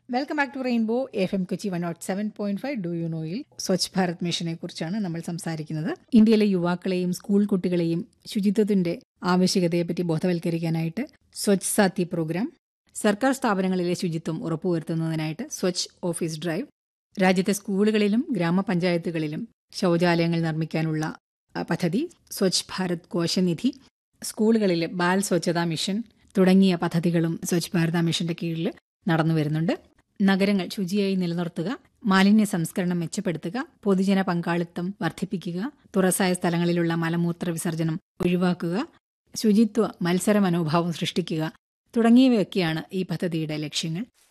welcome back to rainbow F M Kochi one nought seven point five do you നോയിൽ സ്വച്ഛ് ഭാരത് മിഷനെ കുറിച്ചാണ് നമ്മൾ സംസാരിക്കുന്നത് ഇന്ത്യയിലെ യുവാക്കളെയും സ്കൂൾ കുട്ടികളെയും ശുചിത്വത്തിന്റെ ആവശ്യകതയെപ്പറ്റി ബോധവൽക്കരിക്കാനായിട്ട് സ്വച്ഛ് സാത്തി പ്രോഗ്രാം സർക്കാർ സ്ഥാപനങ്ങളിലെ ശുചിത്വം ഉറപ്പുവരുത്തുന്നതിനായിട്ട് സ്വച്ഛ് ഓഫീസ് ഡ്രൈവ് രാജ്യത്തെ സ്കൂളുകളിലും ഗ്രാമപഞ്ചായത്തുകളിലും ശൗചാലയങ്ങൾ നിർമ്മിക്കാനുള്ള അ, പദ്ധതി സ്വച്ഛ് ഭാരത് കോശനിധി സ്കൂളുകളിലെ ബാൽ സ്വച്ഛതാ മിഷൻ തുടങ്ങിയ പദ്ധതികളും സ്വച്ഛ് ഭാരത മിഷന്റെ കീഴിൽ നടന്നു വരുന്നുണ്ട് നഗരങ്ങൾ ശുചിയായി നിലനിർത്തുക മാലിന്യ സംസ്കരണം മെച്ചപ്പെടുത്തുക പൊതുജന പങ്കാളിത്തം വർദ്ധിപ്പിക്കുക തുറസായ സ്ഥലങ്ങളിലുള്ള മലമൂത്ര വിസർജനം ഒഴിവാക്കുക ശുചിത്വ മത്സര മനോഭാവം സൃഷ്ടിക്കുക തുടങ്ങിയവയൊക്കെയാണ് ഈ പദ്ധതിയുടെ ലക്ഷ്യങ്ങൾ